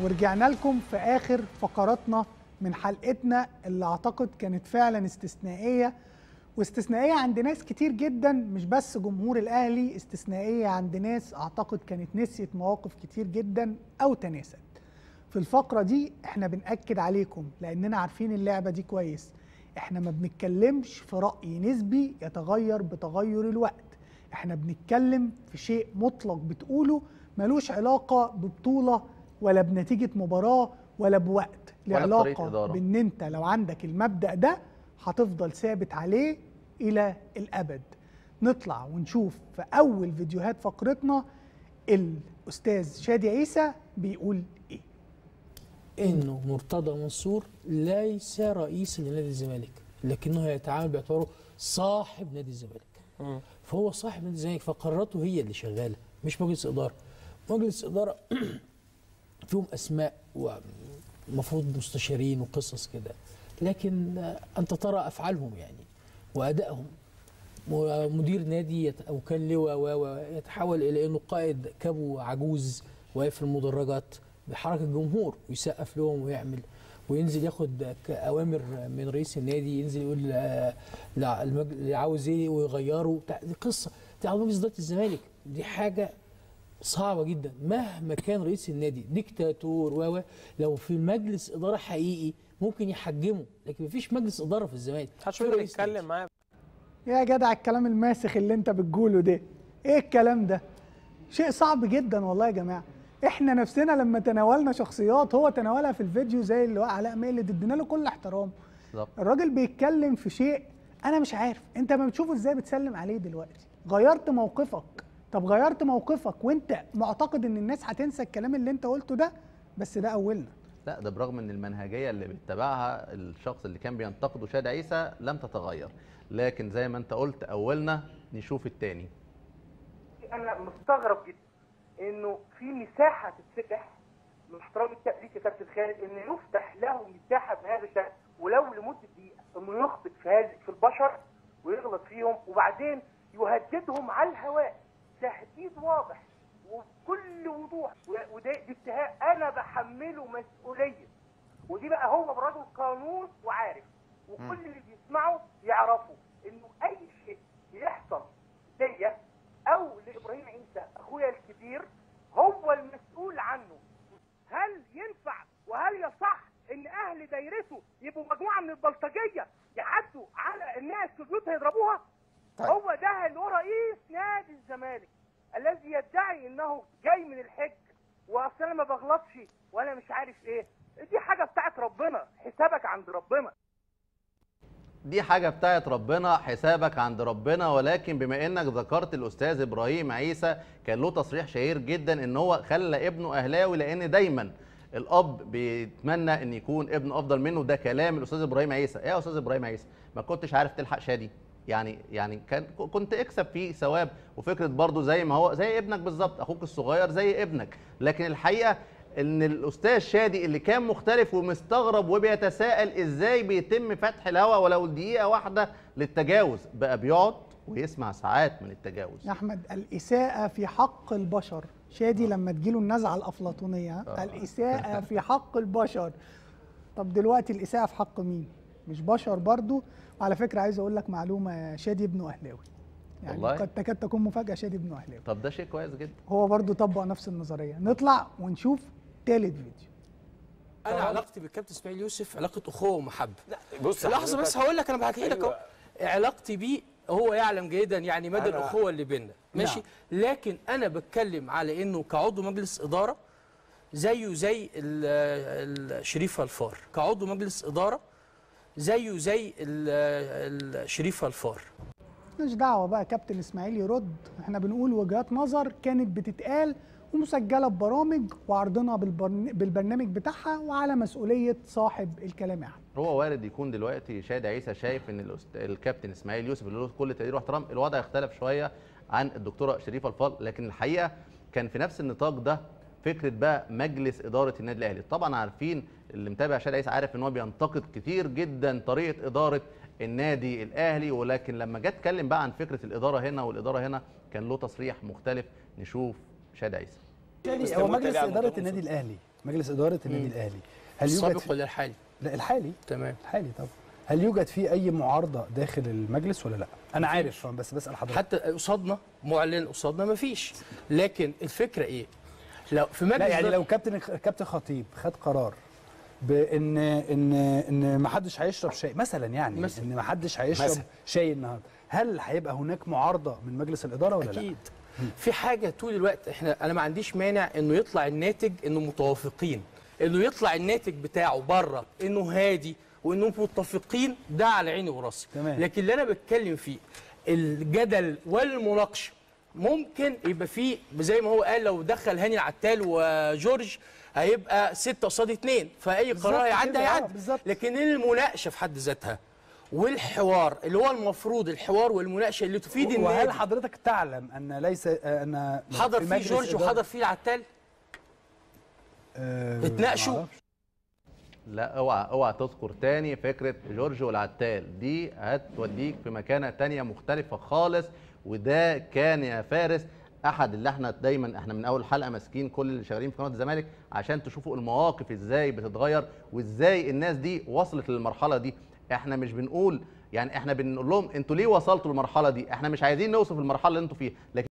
ورجعنا لكم في اخر فقراتنا من حلقتنا اللي اعتقد كانت فعلا استثنائيه واستثنائيه عند ناس كتير جدا مش بس جمهور الاهلي استثنائيه عند ناس اعتقد كانت نسيت مواقف كتير جدا او تناست في الفقره دي احنا بنأكد عليكم لاننا عارفين اللعبه دي كويس احنا ما بنتكلمش في رأي نسبي يتغير بتغير الوقت احنا بنتكلم في شيء مطلق بتقوله ملوش علاقة ببطولة ولا بنتيجة مباراة ولا بوقت ولا ليه بطريقة علاقة إدارة. بان انت لو عندك المبدأ ده هتفضل ثابت عليه الى الابد نطلع ونشوف في اول فيديوهات فقرتنا الاستاذ شادي عيسى بيقول ايه انه مرتضى منصور ليس رئيسا لنادي الزمالك لكنه يتعامل باعتباره صاحب نادي الزمالك فهو صاحب نادي الزمالك فقراراته هي اللي شغاله مش مجلس اداره مجلس اداره فيهم اسماء ومفروض مستشارين وقصص كده لكن آه، انت ترى افعالهم يعني وادائهم مدير نادي يت- او كان لواء و- و- يتحول الى انه قائد كابو عجوز واقف في المدرجات بحركه الجمهور ويسقف لهم ويعمل وينزل ياخد ك- اوامر من رئيس النادي ينزل يقول آه، لا المج- اللي عاوز ايه ويغيره بتاع دي قصه دي على مجلس اداره الزمالك دي حاجه صعبه جدا مهما كان رئيس النادي ديكتاتور و و لو في مجلس اداره حقيقي ممكن يحجمه لكن مفيش مجلس اداره في الزمالك محدش في يقدر رئيس يتكلم نادي. معاه يا جدع الكلام الماسخ اللي انت بتقوله ده ايه الكلام ده شيء صعب جدا والله يا جماعه احنا نفسنا لما تناولنا شخصيات هو تناولها في الفيديو زي اللي هو علاء ميلد ادينا له كل احترام بالظبط الراجل بيتكلم في شيء انا مش عارف انت ما بتشوفه ازاي بتسلم عليه دلوقتي غيرت موقفك طب غيرت موقفك وانت معتقد ان الناس هتنسى الكلام اللي انت قلته ده بس ده اولنا لا ده برغم ان المنهجيه اللي بيتبعها الشخص اللي كان بينتقده شاد عيسى لم تتغير لكن زي ما انت قلت اولنا نشوف التاني انا مستغرب جدا انه في مساحه تتفتح من احترام التقليد يا كابتن خالد ان يفتح له مساحه بهذا الشكل ولو لمده دقيقه انه يخطئ في هذا في البشر ويغلط فيهم وبعدين يهددهم على الهواء تهديد واضح وبكل وضوح و- وده دي اتهام انا بحمله مسؤوليه ودي بقى هو برجل قانون وعارف وكل اللي بيسمعه يعرفوا انه اي شيء يحصل ليا او لابراهيم عيسى اخويا الكبير هو المسؤول عنه هل ينفع وهل يصح ان اهل دايرته يبقوا مجموعه من البلطجيه يعدوا على الناس في بيوتها يضربوها طيب. هو ده اللي هو رئيس نادي الزمالك الذي يدعي انه جاي من الحج واصل انا ما بغلطش وانا مش عارف ايه دي حاجه بتاعت ربنا حسابك عند ربنا دي حاجة بتاعت ربنا حسابك عند ربنا ولكن بما انك ذكرت الاستاذ ابراهيم عيسى كان له تصريح شهير جدا ان هو خلى ابنه اهلاوي لان دايما الاب بيتمنى ان يكون ابنه افضل منه ده كلام الاستاذ ابراهيم عيسى ايه يا استاذ ابراهيم عيسى ما كنتش عارف تلحق شادي يعني يعني كان كنت اكسب فيه ثواب وفكره برضه زي ما هو زي ابنك بالظبط اخوك الصغير زي ابنك لكن الحقيقه ان الاستاذ شادي اللي كان مختلف ومستغرب وبيتساءل ازاي بيتم فتح الهواء ولو دقيقه واحده للتجاوز بقى بيقعد ويسمع ساعات من التجاوز يا احمد الاساءه في حق البشر شادي لما تجيله النزعه الافلاطونيه ها؟ آه. الاساءه في حق البشر طب دلوقتي الاساءه في حق مين مش بشر برضو وعلى فكره عايز اقول لك معلومه شادي ابنه اهلاوي يعني والله؟ قد تكاد تكون مفاجاه شادي ابنه اهلاوي طب ده شيء كويس جدا هو برضو طبق نفس النظريه نطلع ونشوف تالت فيديو انا علاقتي بالكابتن اسماعيل يوسف علاقه اخوه ومحبه بص لحظه بس هقول لك انا بعتها لك اهو علاقتي بيه هو يعلم جيدا يعني مدى أنا- الاخوه اللي بيننا ماشي لكن انا بتكلم على انه كعضو مجلس اداره زيه زي ال- الشريف الفار كعضو مجلس اداره زيه زي ال- الشريف الفار مش دعوه بقى كابتن اسماعيل يرد احنا بنقول وجهات نظر كانت بتتقال ومسجله ببرامج وعرضنا بالبرن- بالبرنامج بتاعها وعلى مسؤوليه صاحب الكلام يا احمد هو وارد يكون دلوقتي شادي عيسى شايف ان الأست- الكابتن اسماعيل يوسف اللي له كل تقدير واحترام الوضع اختلف شويه عن الدكتوره شريفه الفال لكن الحقيقه كان في نفس النطاق ده فكره بقى مجلس اداره النادي الاهلي طبعا عارفين اللي متابع شادي عيسى عارف ان هو بينتقد كتير جدا طريقه اداره النادي الاهلي ولكن لما جه اتكلم بقى عن فكره الاداره هنا والاداره هنا كان له تصريح مختلف نشوف شادي عيسى شادي بس هو لما مجلس تابع اداره منتظم النادي صوت. الاهلي مجلس اداره النادي مم. الاهلي هل يوجد السابق في... ولا الحالي لا الحالي تمام الحالي طبعا هل يوجد فيه اي معارضه داخل المجلس ولا لا انا عارف بس بسال حضرتك حتى قصادنا معلن قصادنا مفيش لكن الفكره ايه لو في مجلس لا يعني ده- لو كابتن كابتن خطيب خد قرار بان ان ان ما حدش هيشرب شاي مثلا يعني مثلا. ان ما حدش هيشرب مثلا. شاي النهارده هل هيبقى هناك معارضه من مجلس الاداره ولا لا اكيد في حاجه طول الوقت احنا انا ما عنديش مانع انه يطلع الناتج انه متوافقين انه يطلع الناتج بتاعه بره انه هادي وانهم متفقين ده على عيني وراسي تمام. لكن اللي انا بتكلم فيه الجدل والمناقشه ممكن يبقى فيه زي ما هو قال لو دخل هاني العتال وجورج هيبقى ستة قصاد اتنين فأي بالظبط قرار هيعدي كده، آه، هيعدي بالظبط. لكن المناقشة في حد ذاتها والحوار اللي هو المفروض الحوار والمناقشة اللي تفيد وهل النادي حضرتك تعلم ان ليس آه، ان حضر في فيه مجلس جورج إدارة- وحضر فيه العتال آه، اتناقشوا. معرفش. لا اوعى اوعى تذكر تاني فكره جورج والعتال دي هتوديك في مكانه تانية مختلفه خالص وده كان يا فارس احد اللي احنا دايما احنا من اول حلقه ماسكين كل اللي شغالين في قناه الزمالك عشان تشوفوا المواقف ازاي بتتغير وازاي الناس دي وصلت للمرحله دي احنا مش بنقول يعني احنا بنقول لهم انتوا ليه وصلتوا للمرحله دي احنا مش عايزين نوصف المرحله اللي انتوا فيها لكن